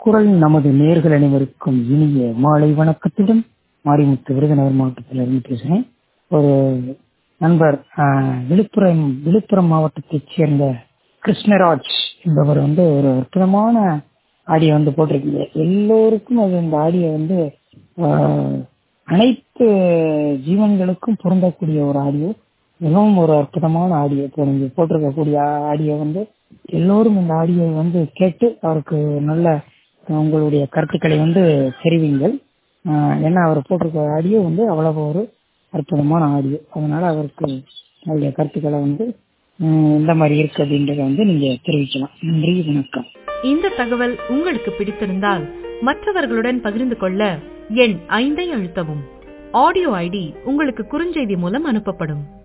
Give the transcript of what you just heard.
குரல் நமது நேர்கள் அனைவருக்கும் இனிய மாலை வணக்கத்துடன் மாரிமுத்து விருதுநகர் மாவட்டத்திலிருந்து பேசுகிறேன் ஒரு நண்பர் ஆஹ், விழுப்புரம் விழுப்புரம் மாவட்டத்தைச் சேர்ந்த கிருஷ்ணராஜ் என்பவர் வந்து ஒரு அற்புதமான ஆடியோ வந்து போட்டிருக்கீங்க எல்லோருக்கும் அது இந்த ஆடியோ வந்து ஆஹ், அனைத்து ஜீவன்களுக்கும் பொருந்தக்கூடிய ஒரு ஆடியோ மிகவும் ஒரு அற்புதமான ஆடியோ இப்போ நீங்க போட்டிருக்கக்கூடிய ஆடியோ வந்து எல்லோரும் இந்த ஆடியோ வந்து கேட்டு அவருக்கு நல்ல உங்களுடைய கருத்துக்களை வந்து தெரிவிங்கள் ஆஹ் ஏன்னா அவர் போட்டிருக்க ஆடியோ வந்து அவ்வளவு ஒரு அற்புதமான ஆடியோ அதனால அவருக்கு அவருடைய கருத்துக்களை வந்து ஹம், இந்த மாதிரி இருக்கு அப்படின்றத வந்து நீங்க தெரிவிக்கலாம் நன்றி வணக்கம் இந்த தகவல் உங்களுக்கு பிடித்திருந்தால் மற்றவர்களுடன் பகிர்ந்து கொள்ள எண் ஐந்தை அழுத்தவும் ஆடியோ ஐடி உங்களுக்கு குறுஞ்செய்தி மூலம் அனுப்பப்படும்